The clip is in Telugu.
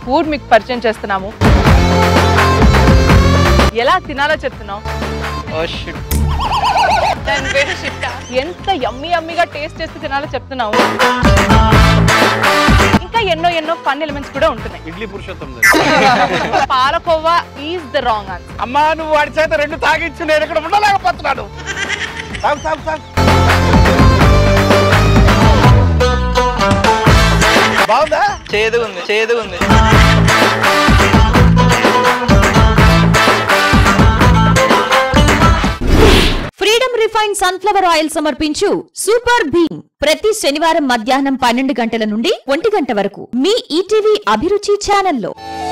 ఫుడ్ మీకు పరిచయం చేస్తున్నాము ఎలా తినాలో చెప్తున్నాం ఓ షిట్ దాని పేరు చిట్ట ఎంత యమ్మీ యమ్మీగా టేస్ట్ చేస్తే తినాలో చెప్తున్నాము ఇంకా ఎన్నో ఎన్నో ఫన్ ఎలిమెంట్స్ కూడా ఉంటున్నాయి idli Purushottam palkova is the wrong answer అమ్మా నువ్వు వాడి చేత రెండు తాగిచ్చు నేను ఇక్కడ ఉండలేకపోతున్నాను తాగు తాగు తాగు బాగుందా చేదు ఉంది చేదు ఉంది ఫ్రీడమ్ రిఫైన్ సన్ఫ్లవర్ ఆయిల్ సమర్పించు సూపర్ భీమ్ ప్రతి శనివారం మధ్యాహ్నం పన్నెండు గంటల నుండి ఒంటి గంట వరకు మీ ఈటీవీ అభిరుచి ఛానల్లో